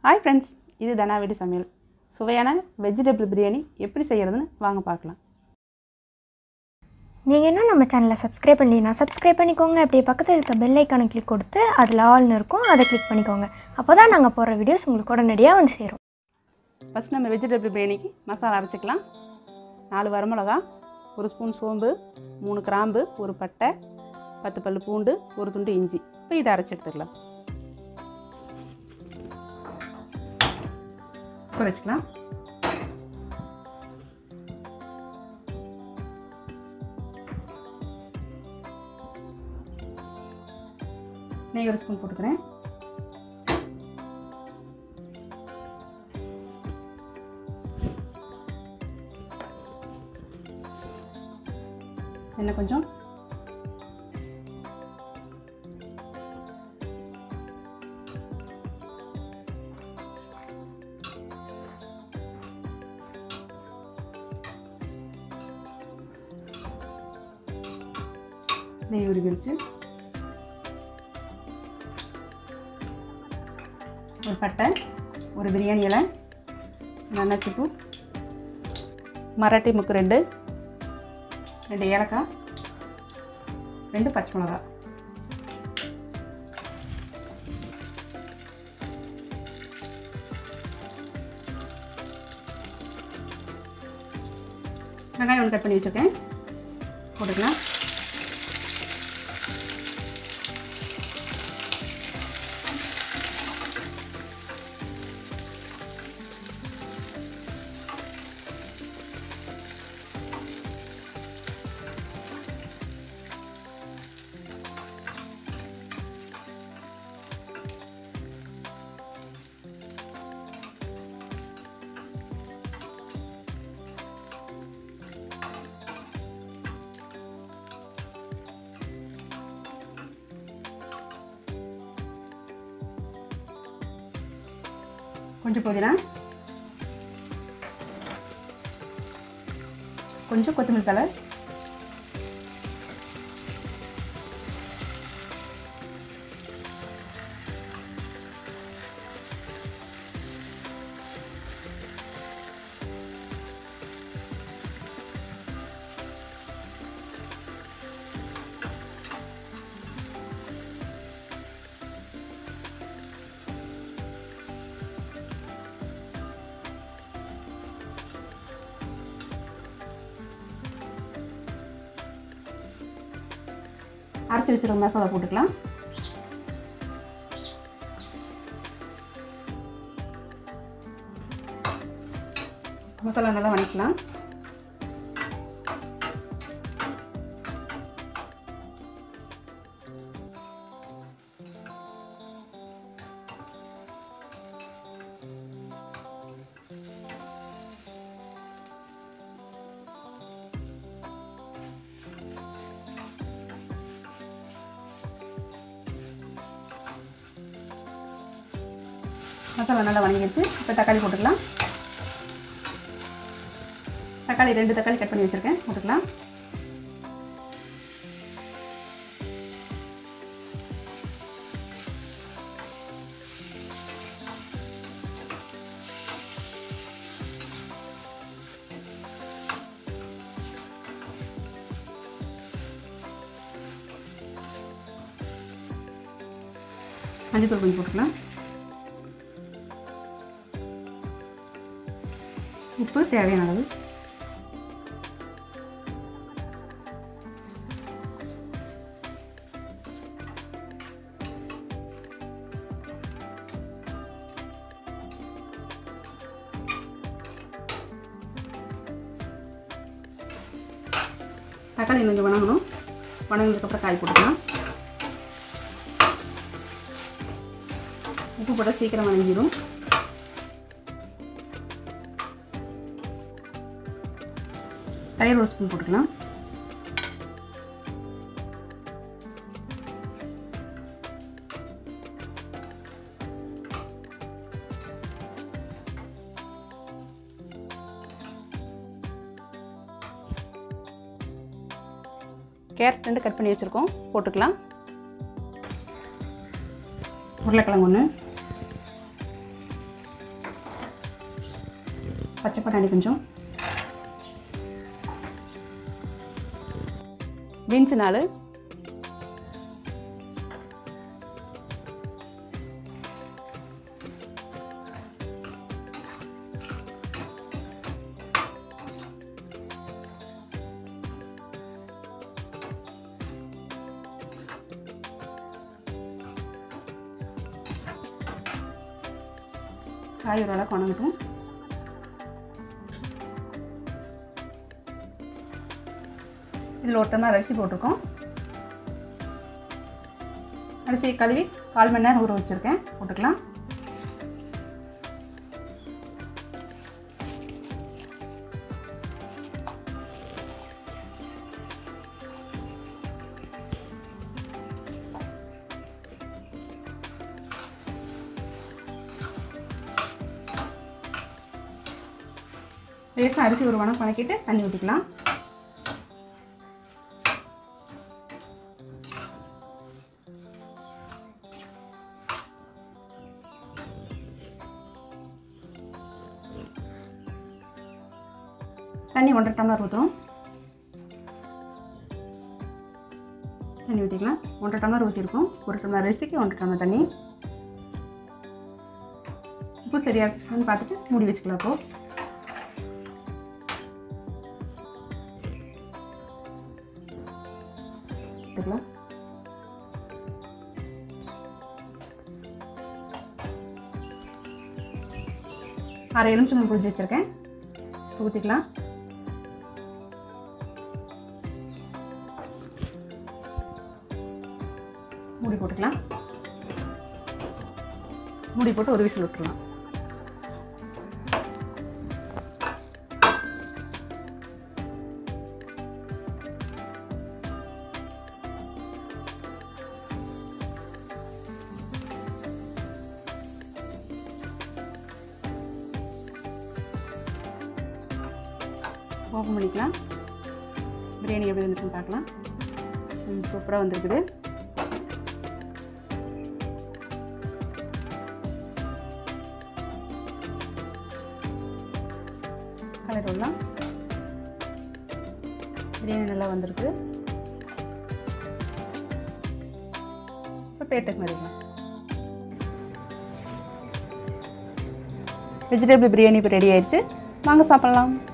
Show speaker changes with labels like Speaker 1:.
Speaker 1: hi friends இது தனா வீடு சமையல் சுவையான வெஜிடபிள் பிரியாணி எப்படி செய்கிறதுன்னு வாங்க பார்க்கலாம்
Speaker 2: நீங்கள் இன்னும் நம்ம சேனலை சப்ஸ்கிரைப் பண்ணலைன்னா சப்ஸ்கிரைப் பண்ணிக்கோங்க அப்படியே பக்கத்தில் இருக்க பெல் ஐக்கானை கிளிக் கொடுத்து அதில் ஆல்னு இருக்கும் அதை கிளிக் பண்ணிக்கோங்க அப்போ தான் நாங்கள் போடுற வீடியோஸ் உங்களுக்கு உடனடியாக வந்து சேரும்
Speaker 1: ஃபஸ்ட் நம்ம வெஜிடபிள் பிரியாணிக்கு மசாலா அரைச்சிக்கலாம் நாலு வரமிளகா ஒரு ஸ்பூன் சோம்பு மூணு கிராம்பு ஒரு பட்டை பத்து பல்லு பூண்டு ஒரு துண்டு இஞ்சி இப்போ இதை அரைச்சி எடுத்துக்கலாம் இப்போ வச்சுக்கலாம் நெய் ஒரு ஸ்பூன் போட்டுக்கிறேன் எண்ணெய் கொஞ்சம் நெய் உருகிருச்சு ஒரு பட்டை ஒரு பிரியாணி இலை நன்னாச்சிப்பூ மராட்டி முக்கு ரெண்டு ரெண்டு ஏலக்காய் ரெண்டு பச்சை மிளகா வெங்காயம் ஒன்று கட் பண்ணி வச்சுருக்கேன் போட்டுக்கலாம் கொஞ்சம் புதினா கொஞ்சம் கொத்தமல்லி தலை அரைச்சி வச்சிருக்க மசாலா போட்டுக்கலாம் மசாலா நல்லா வணக்கலாம் மசாலா நல்லா வணங்கிடுச்சு இப்போ தக்காளி போட்டுக்கலாம் தக்காளி ரெண்டு தக்காளி கட் பண்ணி வச்சுருக்கேன் போட்டுக்கலாம் மஞ்சள் தூள் கொஞ்சம் போட்டுக்கலாம் உப்பு தேவையான அளவு தக்காளி கொஞ்சம் வணங்கணும் வணங்கினதுக்கப்புறம் காய் போட்டுக்கலாம் உப்பு போட்டால் சீக்கிரம் வணங்கிடும் தயிர் ஒரு ஸ்பூன் போட்டுக்கலாம் கேரட் ரெண்டு கட் பண்ணி வச்சுருக்கோம் போட்டுக்கலாம் உருளைக்கிழங்கு ஒன்று பச்சை பட்டாணி கொஞ்சம் பீன்ஸ் நாலு காய் ஒரு அளவுக்கு வணங்கட்டும் இதில் ஒரு டம்ளர் அரிசி போட்டிருக்கோம் அரிசியை கழுவி கால் மணி நேரம் ஊற வச்சுருக்கேன் போட்டுக்கலாம் லேசாக அரிசி ஒரு வணக்கம் வணக்கிட்டு தண்ணி ஊற்றிக்கலாம் தண்ணி ஒன்றரை டம்ளர் ஊற்றுறோம் தண்ணி ஊற்றிக்கலாம் ஒன்றரை டம்ளர் ஊற்றிருக்கோம் ஒரு டம்ளர் அரிசிக்கு ஒன்றரை டம்ளர் தண்ணி உப்பு சரியா இருக்கான்னு பார்த்துட்டு மூடி வச்சுக்கலாம் இப்போ எடுத்துக்கலாம் அரை எலுமிச்சம்பழம் புளிஞ்சு வச்சுருக்கேன் ஊற்றிக்கலாம் மூடி போட்டுக்கலாம் மூடி போட்டு ஒரு விசில் விட்டுருலாம் ஓப்பன் பண்ணிக்கலாம் பிரியாணி எப்படி வந்துருக்குன்னு பார்க்கலாம் சூப்பராக வந்திருக்குது கலர் விடலாம் பிரியாணி நல்லா வந்திருக்கு இப்போ பேட்டுக்கு மாறிக்கலாம் வெஜிடபிள் பிரியாணி இப்போ ரெடி ஆயிடுச்சு வாங்க சாப்பிட்லாம்